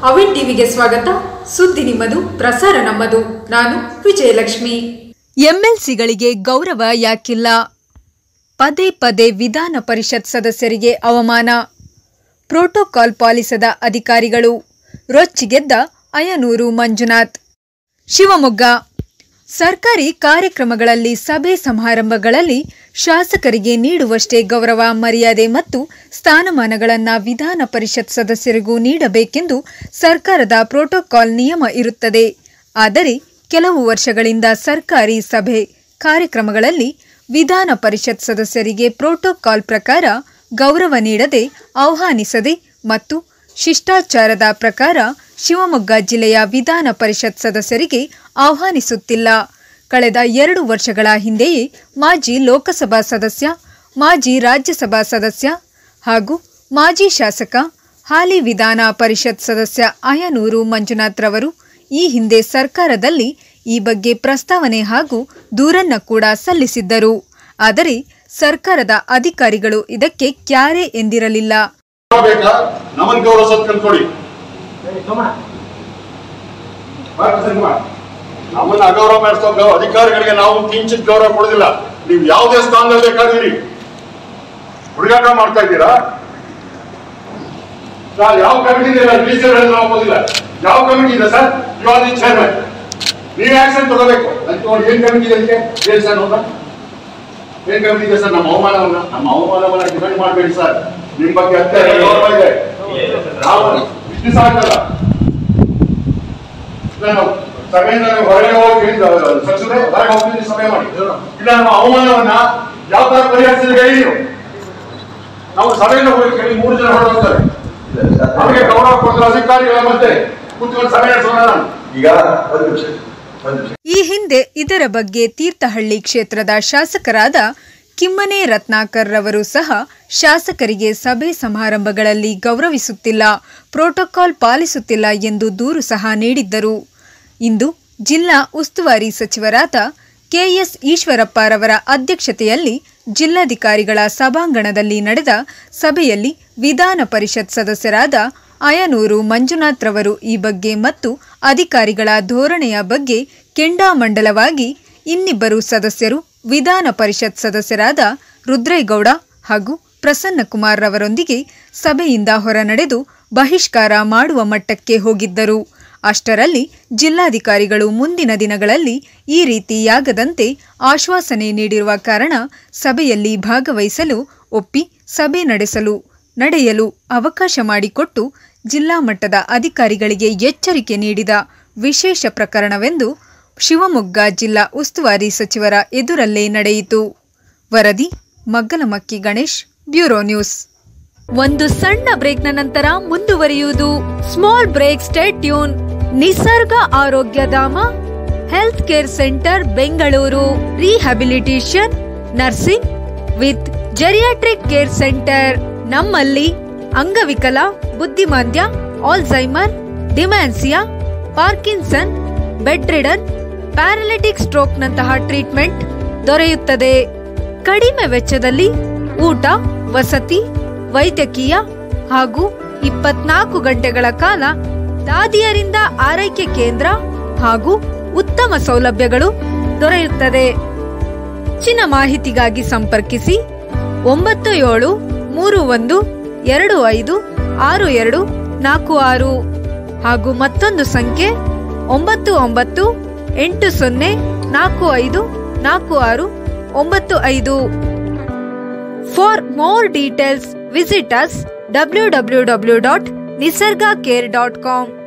ಅವಿನ್ ಟಿವಿಗೆ ಸ್ವಾಗತ ಸುದ್ದಿ ನಿಮ್ಮದು ಪ್ರಸಾರ ನಮ್ಮದು ನಾನು ವಿಜಯಲಕ್ಷ್ಮಿ ಎಂಎಲ್ಸಿಗಳಿಗೆ ಗೌರವ ಯಾಕಿಲ್ಲ ಪದೇ ಪದೇ ವಿಧಾನ ಪರಿಷತ್ ಸದಸ್ಯರಿಗೆ ಅವಮಾನ ಪ್ರೋಟೋಕಾಲ್ ಪಾಲಿಸದ ಅಧಿಕಾರಿಗಳು ರೊಚ್ಚಿಗೆದ್ದ ಅಯನೂರು ಮಂಜುನಾಥ್ ಶಿವಮೊಗ್ಗ ಸರ್ಕಾರಿ ಕಾರ್ಯಕ್ರಮಗಳಲ್ಲಿ ಸಭೆ ಸಮಾರಂಭಗಳಲ್ಲಿ ಶಾಸಕರಿಗೆ ನೀಡುವಷ್ಟೇ ಗೌರವ ಮರ್ಯಾದೆ ಮತ್ತು ಸ್ಥಾನಮಾನಗಳನ್ನು ವಿಧಾನ ಪರಿಷತ್ ಸದಸ್ಯರಿಗೂ ನೀಡಬೇಕೆಂದು ಸರ್ಕಾರದ ಪ್ರೋಟೋಕಾಲ್ ನಿಯಮ ಇರುತ್ತದೆ ಆದರೆ ಕೆಲವು ವರ್ಷಗಳಿಂದ ಸರ್ಕಾರಿ ಸಭೆ ಕಾರ್ಯಕ್ರಮಗಳಲ್ಲಿ ವಿಧಾನ ಪರಿಷತ್ ಸದಸ್ಯರಿಗೆ ಪ್ರೋಟೋಕಾಲ್ ಪ್ರಕಾರ ಗೌರವ ನೀಡದೆ ಆಹ್ವಾನಿಸದೆ ಮತ್ತು ಶಿಷ್ಟಾಚಾರದ ಪ್ರಕಾರ ಶಿವಮೊಗ್ಗ ಜಿಲ್ಲೆಯ ವಿಧಾನ ಪರಿಷತ್ ಸದಸ್ಯರಿಗೆ ಆಹ್ವಾನಿಸುತ್ತಿಲ್ಲ ಕಳೆದ ಎರಡು ವರ್ಷಗಳ ಹಿಂದೆಯೇ ಮಾಜಿ ಲೋಕಸಭಾ ಸದಸ್ಯ ಮಾಜಿ ರಾಜ್ಯಸಭಾ ಸದಸ್ಯ ಹಾಗೂ ಮಾಜಿ ಶಾಸಕ ಹಾಲಿ ವಿಧಾನ ಪರಿಷತ್ ಸದಸ್ಯ ಅಯನೂರು ಮಂಜುನಾಥ್ ರವರು ಈ ಹಿಂದೆ ಸರ್ಕಾರದಲ್ಲಿ ಈ ಬಗ್ಗೆ ಪ್ರಸ್ತಾವನೆ ಹಾಗೂ ದೂರನ್ನ ಕೂಡ ಸಲ್ಲಿಸಿದ್ದರು ಆದರೆ ಸರ್ಕಾರದ ಅಧಿಕಾರಿಗಳು ಇದಕ್ಕೆ ಕ್ಯಾರೆ ಎಂದಿರಲಿಲ್ಲ ಬೇಕಾ ನಮನ್ ಗೌರವ ಸತ್ ಕಲ್ತ್ಕೊಡಿ ನಮ್ಮನ್ನ ಅಗೌರವ ಮಾಡಿಸೋ ಗೌ- ಅಧಿಕಾರಿಗಳಿಗೆ ನಾವು ಕಿಂಚಿತ್ ಗೌರವ ಕೊಡುದಿಲ್ಲ ನೀವು ಯಾವುದೇ ಸ್ಥಾನದಲ್ಲಿ ಬೇಕಾದಿರಿ ಹುಡುಗಾಟ ಮಾಡ್ತಾ ಇದ್ದೀರಾ ಸರ್ ಯಾವ ಕಮಿಟಿ ಇದೆ ಟೀಚರ್ ಹೋಗೋದಿಲ್ಲ ಯಾವ ಕಮಿಟಿ ಇದೆ sir you are the chairman ನೀವು ಆಕ್ಷನ್ ತಗೋಬೇಕು ಅದಕ್ಕೆ ಏನ್ ಕಮಿಟಿ ಇದೆ ಅದಕ್ಕೆ ಏನ್ ಸರ್ ನೋಡ ಏನ್ ಕಮಿಟಿ ಇದೆ ಸರ್ ನಮ್ಮ ಅವಮಾನವನ್ನ ನಮ್ಮ ಅವಮಾನವನ್ನ ಡಿಫೆಂಡ್ ಮಾಡಬೇಡಿ ಸರ್ ನಿಮ್ ಬಗ್ಗೆ ಅತ್ಯಂತ ಗೌರವ ಇದೆ ನಾವು ಇಷ್ಟು ಸಾಕಲ್ಲ ನಾನು ಸಭೆಯಿಂದ ನೀವು ಹೊರಗೆ ಹೋಗಿ ಸಚಿವರೇ ಹೊರಗೆ ಹೋಗ್ತೀನಿ ಸಭೆ ಮಾಡಿ ಇಲ್ಲ ನಮ್ಮ ಅವಮಾನವನ್ನ ಯಾವ ತರ ಪರಿಹರಿಸಿದ್ರೆ ಹೇಳಿ ನೀವು ನಾವು ಸಭೆಯಿಂದ ಹೋಗಿ ಕೇಳಿ ಮೂರು ಜನ ಹೊರಗೆ ಹೋಗ್ತಾರೆ ನಮಗೆ ಗೌರವ ಕೊಟ್ಟರೆ ಅಧಿಕಾರಿಗಳ ಮಧ್ಯೆ ಕೂತ್ಕೊಂಡು ಸಭೆ ನಡೆಸೋಣ ನಾನು ಈಗ ಒಂದು ನಿಮಿಷ ಒಂದು ನಿಮಿಷ ಈ ಹಿಂದೆ ಇದರ ಬಗ್ಗೆ ತೀರ್ಥಹಳ್ಳಿ ಕ್ಷೇತ್ರದ ಶಾಸಕರಾದ ಕಿಮ್ಮನೆ ರತ್ನಾಕರ್ ರವರು ಸಹ ಶಾಸಕರಿಗೆ ಸಭೆ ಸಮಾರಂಭಗಳಲ್ಲಿ ಗೌರವಿಸುತ್ತಿಲ್ಲ ಪ್ರೋಟೋಕಾಲ್ ಪಾಲಿಸುತ್ತಿಲ್ಲ ಎಂದು ದೂರು ಸಹ ನೀಡಿದ್ದರು ಇಂದು ಜಿಲ್ಲಾ ಉಸ್ತುವಾರಿ ಸಚಿವರಾದ ಕೆಎಸ್ ಈಶ್ವರಪ್ಪರವರ ಅಧ್ಯಕ್ಷತೆಯಲ್ಲಿ ಜಿಲ್ಲಾಧಿಕಾರಿಗಳ ಸಭಾಂಗಣದಲ್ಲಿ ನಡೆದ ಸಭೆಯಲ್ಲಿ ವಿಧಾನ ಪರಿಷತ್ ಸದಸ್ಯರಾದ ಅಯನೂರು ಮಂಜುನಾಥ್ ರವರು ಈ ಬಗ್ಗೆ ಮತ್ತು ಅಧಿಕಾರಿಗಳ ಧೋರಣೆಯ ಬಗ್ಗೆ ಕೆಂಡಾಮಂಡಲವಾಗಿ ಇನ್ನಿಬ್ಬರು ಸದಸ್ಯರು ವಿಧಾನ ಪರಿಷತ್ ಸದಸ್ಯರಾದ ರುದ್ರೇಗೌಡ ಹಾಗೂ ಪ್ರಸನ್ನಕುಮಾರ್ ರವರೊಂದಿಗೆ ಸಭೆಯಿಂದ ಹೊರನಡೆದು ಬಹಿಷ್ಕಾರ ಮಾಡುವ ಮಟ್ಟಕ್ಕೆ ಹೋಗಿದ್ದರು ಅಷ್ಟರಲ್ಲಿ ಜಿಲ್ಲಾಧಿಕಾರಿಗಳು ಮುಂದಿನ ದಿನಗಳಲ್ಲಿ ಈ ರೀತಿಯಾಗದಂತೆ ಆಶ್ವಾಸನೆ ನೀಡಿರುವ ಕಾರಣ ಸಭೆಯಲ್ಲಿ ಭಾಗವಹಿಸಲು ಒಪ್ಪಿ ಸಭೆ ನಡೆಸಲು ನಡೆಯಲು ಅವಕಾಶ ಮಾಡಿಕೊಟ್ಟು ಜಿಲ್ಲಾ ಮಟ್ಟದ ಅಧಿಕಾರಿಗಳಿಗೆ ಎಚ್ಚರಿಕೆ ನೀಡಿದ ವಿಶೇಷ ಪ್ರಕರಣವೆಂದು ಶಿವಮೊಗ್ಗ ಜಿಲ್ಲಾ ಉಸ್ತುವಾರಿ ಸಚಿವರ ಎದುರಲ್ಲೇ ನಡೆಯಿತು ವರದಿ ಮಗ್ಗಲಮಕ್ಕಿ ಗಣೇಶ್ ಬ್ಯೂರೋ ನ್ಯೂಸ್ ಒಂದು ಸಣ್ಣ ಬ್ರೇಕ್ನ ನಂತರ ಮುಂದುವರಿಯುವುದು small break state tune Nisarga Arogyadhama health care centre Bengaluru rehabilitation nursing with geriatric care centre ನಮ್ಮಲ್ಲಿ ಅಂಗವಿಕಲ ಬುದ್ಧಿಮಾಂದ್ಯ Alzheimer dementia Parkinson bed ridden paralytic ಸ್ಟ್ರೋಕ್ನಂತಹ ಟ್ರೀಟ್ಮೆಂಟ್ ದೊರೆಯುತ್ತದೆ ಕಡಿಮೆ ವೆಚ್ಚದಲ್ಲಿ ಊಟ ವಸತಿ ವೈದ್ಯಕೀಯ ಹಾಗೂ ಇಪ್ಪತ್ನಾಲ್ಕು ಗಂಟೆಗಳ ಕಾಲ ದಾದಿಯರಿಂದ ಆರೈಕೆ ಕೇಂದ್ರ ಹಾಗೂ ಉತ್ತಮ ಸೌಲಭ್ಯಗಳು ದೊರೆಯುತ್ತದೆ ಹೆಚ್ಚಿನ ಮಾಹಿತಿಗಾಗಿ ಸಂಪರ್ಕಿಸಿ ಒಂಬತ್ತು ಏಳು ಮೂರು ಒಂದು ಎರಡು ಐದು ಆರು ಎರಡು ನಾಲ್ಕು ಆರು ಹಾಗೂ ಮತ್ತೊಂದು ಸಂಖ್ಯೆ ಒಂಬತ್ತು ಒಂಬತ್ತು ಎಂಟು ಸೊನ್ನೆ ನಾಲ್ಕು ಐದು ನಾಲ್ಕು ಆರು ಒಂಬತ್ತು ಐದು for more details visit us W W W dot Nisarga care dot com